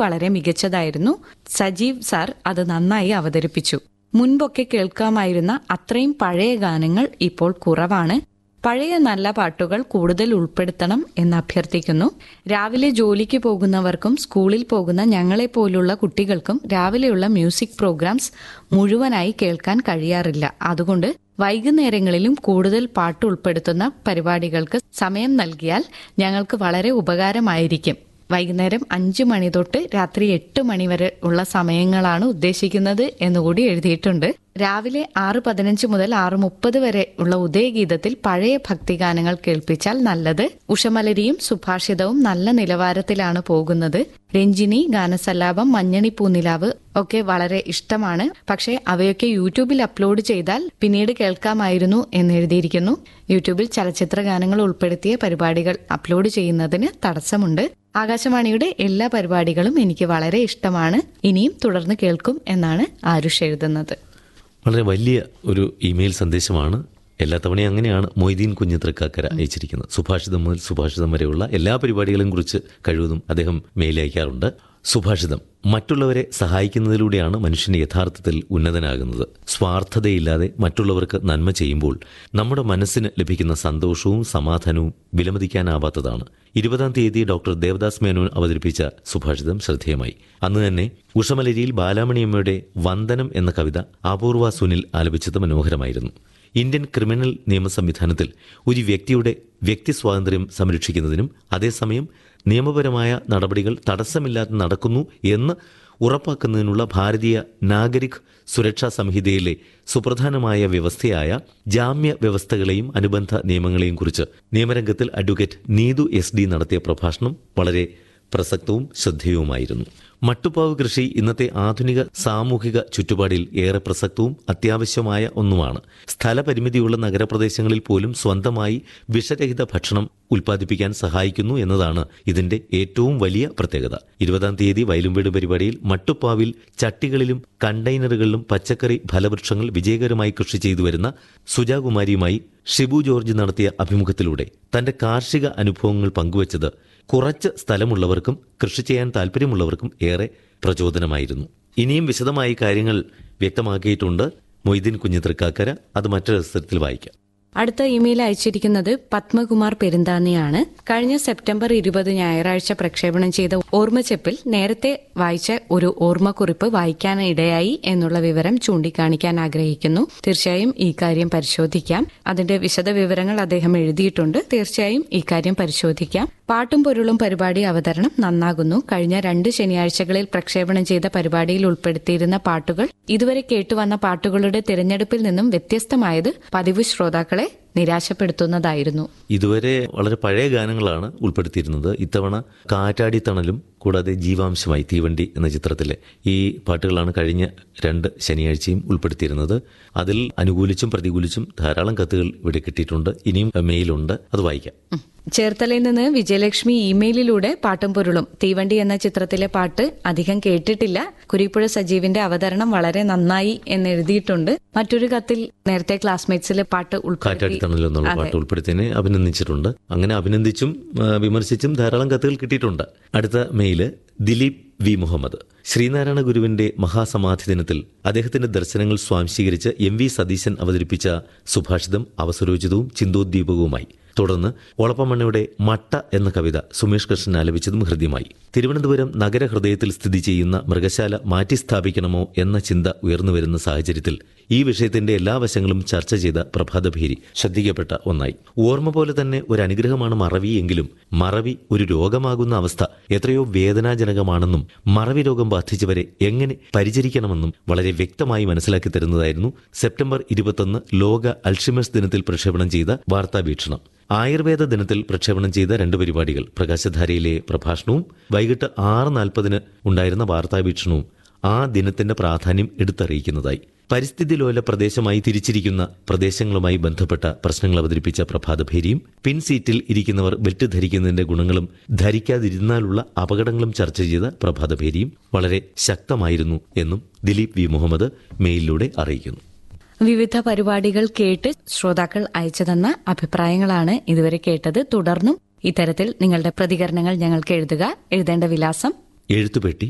വളരെ മികച്ചതായിരുന്നു സജീവ് സാർ അത് നന്നായി അവതരിപ്പിച്ചു മുൻപൊക്കെ കേൾക്കാമായിരുന്ന അത്രയും പഴയ ഗാനങ്ങൾ ഇപ്പോൾ കുറവാണ് പഴയ നല്ല പാട്ടുകൾ കൂടുതൽ ഉൾപ്പെടുത്തണം എന്ന് അഭ്യർത്ഥിക്കുന്നു രാവിലെ ജോലിക്ക് പോകുന്നവർക്കും സ്കൂളിൽ പോകുന്ന ഞങ്ങളെപ്പോലുള്ള കുട്ടികൾക്കും രാവിലെയുള്ള മ്യൂസിക് പ്രോഗ്രാംസ് മുഴുവനായി കേൾക്കാൻ കഴിയാറില്ല അതുകൊണ്ട് വൈകുന്നേരങ്ങളിലും കൂടുതൽ പാട്ട് ഉൾപ്പെടുത്തുന്ന പരിപാടികൾക്ക് സമയം നൽകിയാൽ ഞങ്ങൾക്ക് വളരെ ഉപകാരമായിരിക്കും വൈകുന്നേരം അഞ്ചു മണി തൊട്ട് രാത്രി എട്ട് മണി വരെ ഉള്ള സമയങ്ങളാണ് ഉദ്ദേശിക്കുന്നത് എന്നുകൂടി എഴുതിയിട്ടുണ്ട് രാവിലെ ആറ് പതിനഞ്ച് മുതൽ ആറ് മുപ്പത് വരെ ഉള്ള ഉദയഗീതത്തിൽ പഴയ ഭക്തിഗാനങ്ങൾ കേൾപ്പിച്ചാൽ നല്ലത് ഉഷമലരിയും സുഭാഷിതവും നല്ല നിലവാരത്തിലാണ് പോകുന്നത് രഞ്ജിനി ഗാനസല്ലാപം മഞ്ഞണി പൂനിലാവ് ഒക്കെ വളരെ ഇഷ്ടമാണ് പക്ഷേ അവയൊക്കെ യൂട്യൂബിൽ അപ്ലോഡ് ചെയ്താൽ പിന്നീട് കേൾക്കാമായിരുന്നു എന്ന് എഴുതിയിരിക്കുന്നു യൂട്യൂബിൽ ചലച്ചിത്ര ഗാനങ്ങൾ ഉൾപ്പെടുത്തിയ പരിപാടികൾ അപ്ലോഡ് ചെയ്യുന്നതിന് തടസ്സമുണ്ട് ആകാശവാണിയുടെ എല്ലാ പരിപാടികളും എനിക്ക് വളരെ ഇഷ്ടമാണ് ഇനിയും തുടർന്ന് കേൾക്കും എന്നാണ് ആരുഷ് എഴുതുന്നത് വളരെ വലിയ ഒരു ഇമെയിൽ സന്ദേശമാണ് എല്ലാ തവണയും അങ്ങനെയാണ് മൊയ്തീൻ കുഞ്ഞിത്രക്കാക്കര അയച്ചിരിക്കുന്നത് സുഭാഷിതം മുതൽ സുഭാഷിതം വരെയുള്ള എല്ലാ പരിപാടികളെയും കുറിച്ച് കഴിവതും അദ്ദേഹം മെയിൽ അയക്കാറുണ്ട് സുഭാഷിതം മറ്റുള്ളവരെ സഹായിക്കുന്നതിലൂടെയാണ് മനുഷ്യൻ യഥാർത്ഥത്തിൽ ഉന്നതനാകുന്നത് സ്വാർത്ഥതയില്ലാതെ മറ്റുള്ളവർക്ക് നന്മ ചെയ്യുമ്പോൾ നമ്മുടെ മനസ്സിന് ലഭിക്കുന്ന സന്തോഷവും സമാധാനവും വിലമതിക്കാനാവാത്തതാണ് ഇരുപതാം തീയതി ഡോക്ടർ ദേവദാസ് മേനോൻ അവതരിപ്പിച്ച സുഭാഷിതം ശ്രദ്ധേയമായി അന്ന് തന്നെ ഉഷമലരിയിൽ ബാലാമണിയമ്മയുടെ വന്ദനം എന്ന കവിത അപൂർവ സുനിൽ ആലപിച്ചത് മനോഹരമായിരുന്നു ഇന്ത്യൻ ക്രിമിനൽ നിയമ സംവിധാനത്തിൽ ഒരു വ്യക്തിയുടെ വ്യക്തി സ്വാതന്ത്ര്യം സംരക്ഷിക്കുന്നതിനും അതേസമയം നിയമപരമായ നടപടികൾ തടസ്സമില്ലാതെ നടക്കുന്നു എന്ന് ഉറപ്പാക്കുന്നതിനുള്ള ഭാരതീയ നാഗരിക് സുരക്ഷാ സംഹിതയിലെ സുപ്രധാനമായ വ്യവസ്ഥയായ ജാമ്യ വ്യവസ്ഥകളെയും അനുബന്ധ നിയമങ്ങളെയും കുറിച്ച് നിയമരംഗത്തിൽ അഡ്വക്കേറ്റ് നീതു എസ് ഡി നടത്തിയ പ്രഭാഷണം വളരെ പ്രസക്തവും ശ്രദ്ധേയവുമായിരുന്നു മട്ടുപ്പാവ് കൃഷി ഇന്നത്തെ ആധുനിക സാമൂഹിക ചുറ്റുപാടിൽ ഏറെ പ്രസക്തവും അത്യാവശ്യമായ ഒന്നുമാണ് സ്ഥലപരിമിതിയുള്ള നഗരപ്രദേശങ്ങളിൽ പോലും സ്വന്തമായി വിഷരഹിത ഭക്ഷണം ഉൽപ്പാദിപ്പിക്കാൻ സഹായിക്കുന്നു എന്നതാണ് ഇതിന്റെ ഏറ്റവും വലിയ പ്രത്യേകത ഇരുപതാം തീയതി വയലുംവീട് പരിപാടിയിൽ മട്ടുപ്പാവിൽ ചട്ടികളിലും കണ്ടെയ്നറുകളിലും പച്ചക്കറി ഫലവൃക്ഷങ്ങൾ വിജയകരമായി കൃഷി ചെയ്തു വരുന്ന സുജാകുമാരിയുമായി ഷിബു ജോർജ് നടത്തിയ അഭിമുഖത്തിലൂടെ തന്റെ കാർഷിക അനുഭവങ്ങൾ പങ്കുവച്ചത് കുറച്ച് സ്ഥലമുള്ളവർക്കും കൃഷി ചെയ്യാൻ താല്പര്യമുള്ളവർക്കും ഏറെ പ്രചോദനമായിരുന്നു ഇനിയും വിശദമായി കാര്യങ്ങൾ വ്യക്തമാക്കിയിട്ടുണ്ട് മൊയ്തീൻ കുഞ്ഞിത്തൃക്കാക്കര അത് മറ്റൊരു അവസരത്തിൽ വായിക്കാം അടുത്ത ഇമെയിൽ അയച്ചിരിക്കുന്നത് പത്മകുമാർ പെരുന്താനിയാണ് കഴിഞ്ഞ സെപ്റ്റംബർ ഇരുപത് ഞായറാഴ്ച പ്രക്ഷേപണം ചെയ്ത ഓർമ്മച്ചെപ്പിൽ നേരത്തെ വായിച്ച ഒരു ഓർമ്മക്കുറിപ്പ് വായിക്കാൻ ഇടയായി എന്നുള്ള വിവരം ചൂണ്ടിക്കാണിക്കാൻ ആഗ്രഹിക്കുന്നു തീർച്ചയായും ഈ കാര്യം പരിശോധിക്കാം അതിന്റെ വിശദ വിവരങ്ങൾ അദ്ദേഹം എഴുതിയിട്ടുണ്ട് തീർച്ചയായും ഈ കാര്യം പരിശോധിക്കാം പാട്ടും പൊരുളും പരിപാടി അവതരണം നന്നാകുന്നു കഴിഞ്ഞ രണ്ട് ശനിയാഴ്ചകളിൽ പ്രക്ഷേപണം ചെയ്ത പരിപാടിയിൽ ഉൾപ്പെടുത്തിയിരുന്ന പാട്ടുകൾ ഇതുവരെ കേട്ടുവന്ന പാട്ടുകളുടെ തിരഞ്ഞെടുപ്പിൽ നിന്നും വ്യത്യസ്തമായത് പതിവ് ശ്രോതാക്കളെ നിരാശപ്പെടുത്തുന്നതായിരുന്നു ഇതുവരെ വളരെ പഴയ ഗാനങ്ങളാണ് ഉൾപ്പെടുത്തിയിരുന്നത് ഇത്തവണ കാറ്റാടി തണലും കൂടാതെ ജീവാംശമായി തീവണ്ടി എന്ന ചിത്രത്തിലെ ഈ പാട്ടുകളാണ് കഴിഞ്ഞ രണ്ട് ശനിയാഴ്ചയും ഉൾപ്പെടുത്തിയിരുന്നത് അതിൽ അനുകൂലിച്ചും പ്രതികൂലിച്ചും ധാരാളം കത്തുകൾ ഇവിടെ കിട്ടിയിട്ടുണ്ട് ഇനിയും മെയിലുണ്ട് അത് വായിക്കാം ചേർത്തലയിൽ നിന്ന് വിജയലക്ഷ്മി ഇമെയിലിലൂടെ പാട്ടും പൊരുളും തീവണ്ടി എന്ന ചിത്രത്തിലെ പാട്ട് അധികം കേട്ടിട്ടില്ല കുരിപ്പുഴ സജീവിന്റെ അവതരണം വളരെ നന്നായി എന്ന് എഴുതിയിട്ടുണ്ട് മറ്റൊരു കത്തിൽ നേരത്തെ ക്ലാസ്മേറ്റ്സിലെ പാട്ട് കാറ്റാടി തണൽ എന്നുള്ള പാട്ട് ഉൾപ്പെടുത്തിയതിനെ അഭിനന്ദിച്ചിട്ടുണ്ട് അങ്ങനെ അഭിനന്ദിച്ചും ആ, വിമർശിച്ചും ധാരാളം കത്തുകൾ കിട്ടിയിട്ടുണ്ട് അടുത്ത മെയില് ദിലീപ് വി മുഹമ്മദ് ശ്രീനാരായണ ഗുരുവിന്റെ മഹാസമാധി ദിനത്തിൽ അദ്ദേഹത്തിന്റെ ദർശനങ്ങൾ സ്വാംശീകരിച്ച് എം വി സതീശൻ അവതരിപ്പിച്ച സുഭാഷിതം അവസരോചിതവും ചിന്തോദ്ദീപകവുമായി തുടർന്ന് ഒളപ്പമണ്ണയുടെ മട്ട എന്ന കവിത സുമേഷ് കൃഷ്ണൻ ആലപിച്ചതും ഹൃദ്യമായി തിരുവനന്തപുരം നഗരഹൃദയത്തിൽ സ്ഥിതി ചെയ്യുന്ന മൃഗശാല മാറ്റിസ്ഥാപിക്കണമോ എന്ന ചിന്ത ഉയർന്നുവരുന്ന സാഹചര്യത്തിൽ ഈ വിഷയത്തിന്റെ എല്ലാ വശങ്ങളും ചർച്ച ചെയ്ത പ്രഭാതഭേരി ശ്രദ്ധിക്കപ്പെട്ട ഒന്നായി ഓർമ്മ പോലെ തന്നെ ഒരു അനുഗ്രഹമാണ് മറവി എങ്കിലും മറവി ഒരു രോഗമാകുന്ന അവസ്ഥ എത്രയോ വേദനാജനകമാണെന്നും മറവി രോഗം ബാധിച്ചവരെ എങ്ങനെ പരിചരിക്കണമെന്നും വളരെ വ്യക്തമായി മനസ്സിലാക്കി തരുന്നതായിരുന്നു സെപ്റ്റംബർ ഇരുപത്തൊന്ന് ലോക അൽഷിമസ് ദിനത്തിൽ പ്രക്ഷേപണം ചെയ്ത വാർത്താവീക്ഷണം ആയുർവേദ ദിനത്തിൽ പ്രക്ഷേപണം ചെയ്ത രണ്ട് പരിപാടികൾ പ്രകാശധാരയിലെ പ്രഭാഷണവും വൈകിട്ട് ആറ് നാൽപ്പതിന് ഉണ്ടായിരുന്ന വാർത്താവീക്ഷണവും ആ ദിനത്തിന്റെ പ്രാധാന്യം എടുത്തറിയിക്കുന്നതായി പരിസ്ഥിതി ലോല പ്രദേശമായി തിരിച്ചിരിക്കുന്ന പ്രദേശങ്ങളുമായി ബന്ധപ്പെട്ട പ്രശ്നങ്ങൾ അവതരിപ്പിച്ച പ്രഭാതഭേരിയും പിൻ സീറ്റിൽ ഇരിക്കുന്നവർ ബെൽറ്റ് ധരിക്കുന്നതിന്റെ ഗുണങ്ങളും ധരിക്കാതിരുന്നാലുള്ള അപകടങ്ങളും ചർച്ച ചെയ്ത പ്രഭാതഭേരിയും വളരെ ശക്തമായിരുന്നു എന്നും ദിലീപ് വി മുഹമ്മദ് മെയിലിലൂടെ അറിയിക്കുന്നു വിവിധ പരിപാടികൾ കേട്ട് ശ്രോതാക്കൾ അയച്ചു തന്ന അഭിപ്രായങ്ങളാണ് ഇതുവരെ കേട്ടത് തുടർന്നും ഇത്തരത്തിൽ നിങ്ങളുടെ പ്രതികരണങ്ങൾ ഞങ്ങൾക്ക് എഴുതുക എഴുതേണ്ട വിലാസം എഴുത്തുപെട്ടി